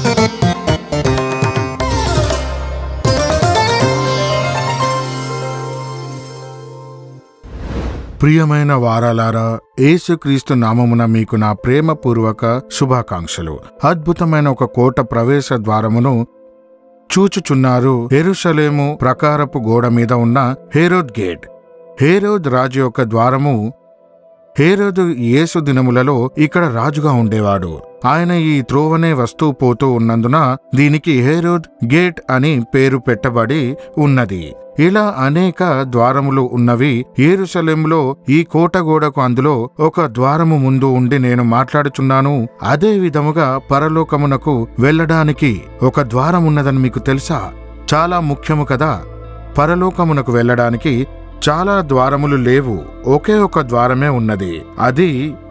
ప్రియమైన వారాలారా యేసుక్రీస్తు నామమున మీకు నా ప్రేమపూర్వక శుభాకాంక్షలు అద్భుతమైన ఒక కోట ప్రవేశ ద్వారమును చూచుచున్నారు ఎరుషలేము ప్రకారపు గోడ మీద ఉన్న హేరోద్ గేట్ హేరోద్ రాజు యొక్క ద్వారము హేరోదు యేసు దినములలో ఇక్కడ రాజుగా ఉండేవాడు ఆయన ఈ త్రోవనే వస్తూ పోతూ ఉన్నందున దీనికి హేరోద్ గేట్ అని పేరు పెట్టబడి ఉన్నది ఇలా అనేక ద్వారములు ఉన్నవి ఏరుసలేంలో ఈ కోటగోడకు అందులో ఒక ద్వారము ముందు ఉండి నేను మాట్లాడుచున్నాను అదే విధముగా పరలోకమునకు వెళ్ళడానికి ఒక ద్వారం ఉన్నదని మీకు తెలుసా చాలా ముఖ్యము కదా పరలోకమునకు వెళ్ళడానికి చాలా ద్వారములు లేవు ఒకే ఒక ద్వారమే ఉన్నది అది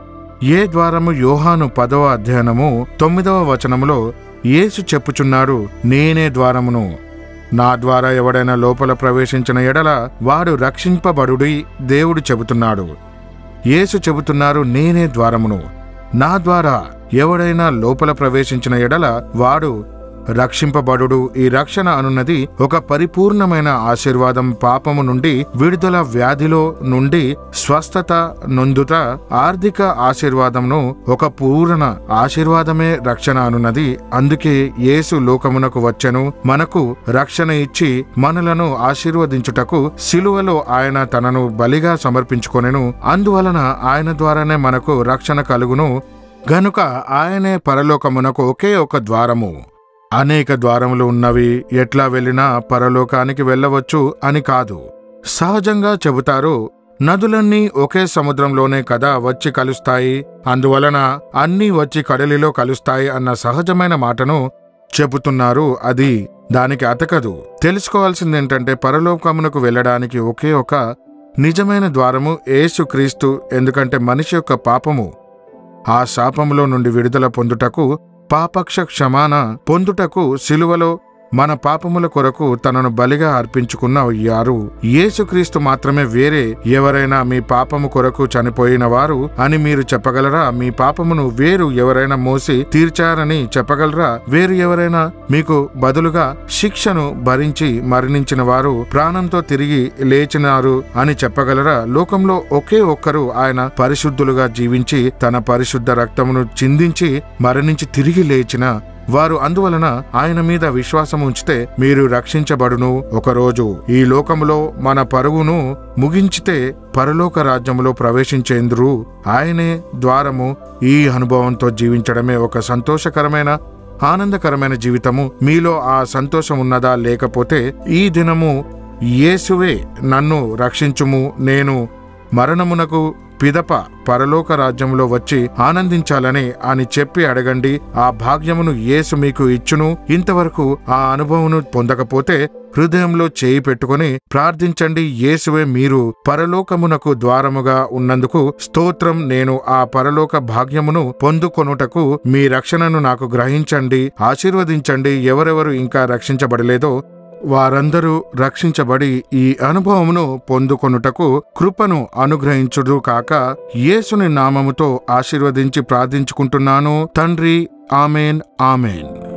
ఏ ద్వారము యోహాను పదవ అధ్యయనము తొమ్మిదవ వచనములో యేసు చెప్పుచున్నాడు నేనే ద్వారమును నా ద్వారా ఎవడైనా లోపల ప్రవేశించిన ఎడల వాడు రక్షింపబడుడి దేవుడు చెబుతున్నాడు యేసు చెబుతున్నారు నేనే ద్వారమును నా ద్వారా ఎవడైనా లోపల ప్రవేశించిన ఎడల వాడు రక్షింపబడుడు ఈ రక్షణ అనున్నది ఒక పరిపూర్ణమైన ఆశీర్వాదం పాపము నుండి విడుదల వ్యాధిలో నుండి స్వస్థత నొందుట ఆర్థిక ఆశీర్వాదంను ఒక పూర్ణ ఆశీర్వాదమే రక్షణ అనున్నది అందుకే యేసు లోకమునకు వచ్చెను మనకు రక్షణ ఇచ్చి మనలను ఆశీర్వదించుటకు సిలువలో ఆయన తనను బలిగా సమర్పించుకొనెను అందువలన ఆయన ద్వారానే మనకు రక్షణ కలుగును గనుక ఆయనే పరలోకమునకు ఒకే ఒక ద్వారము అనేక ద్వారములు ఉన్నవి ఎట్లా వెళ్ళినా పరలోకానికి వెళ్ళవచ్చు అని కాదు సహజంగా చెబుతారు నదులన్నీ ఒకే సముద్రంలోనే కదా వచ్చి కలుస్తాయి అందువలన అన్నీ వచ్చి కడలిలో కలుస్తాయి అన్న సహజమైన మాటను చెబుతున్నారు అది దానికి అతకదు తెలుసుకోవాల్సిందేంటంటే పరలోకమునకు వెళ్ళడానికి ఒకే ఒక నిజమైన ద్వారము ఏసుక్రీస్తు ఎందుకంటే మనిషి యొక్క పాపము ఆ శాపములో నుండి విడుదల పొందుటకు పాపక్ష క్షమాన పొందుటకు సిలువలో మన పాపముల కొరకు తనను బలిగా అర్పించుకున్న అయ్యారు యేసుక్రీస్తు మాత్రమే వేరే ఎవరైనా మీ పాపము కొరకు చనిపోయిన వారు అని మీరు చెప్పగలరా మీ పాపమును వేరు ఎవరైనా మోసి తీర్చారని చెప్పగలరా వేరు ఎవరైనా మీకు బదులుగా శిక్షను భరించి మరణించిన వారు ప్రాణంతో తిరిగి లేచినారు అని చెప్పగలరా లోకంలో ఒకే ఒక్కరు ఆయన పరిశుద్ధులుగా జీవించి తన పరిశుద్ధ రక్తమును చిందించి మరణించి తిరిగి లేచిన వారు అందువలన ఆయన మీద విశ్వాసం ఉంచితే మీరు రక్షించబడును ఒకరోజు ఈ లోకములో మన పరుగును ముగించితే పరలోక రాజ్యములో ప్రవేశించేందురు ఆయనే ద్వారము ఈ అనుభవంతో జీవించడమే ఒక సంతోషకరమైన ఆనందకరమైన జీవితము మీలో ఆ సంతోషం ఉన్నదా లేకపోతే ఈ దినము యేసువే నన్ను రక్షించుము నేను మరణమునకు పిదప పరలోక రాజ్యంలో వచ్చి ఆనందించాలని అని చెప్పి అడగండి ఆ భాగ్యమును యేసు మీకు ఇచ్చును ఇంతవరకు ఆ అనుభవమును పొందకపోతే హృదయంలో చేయి పెట్టుకుని ప్రార్థించండి యేసువే మీరు పరలోకమునకు ద్వారముగా ఉన్నందుకు స్తోత్రం నేను ఆ పరలోక భాగ్యమును పొందుకొనుటకు మీ రక్షణను నాకు గ్రహించండి ఆశీర్వదించండి ఎవరెవరు ఇంకా రక్షించబడలేదో వారందరూ రక్షించబడి ఈ అనుభవమును పొందుకొనుటకు కృపను అనుగ్రహించుడు కాక యేసుని నామముతో ఆశీర్వదించి ప్రార్థించుకుంటున్నాను తండ్రి ఆమెన్ ఆమెన్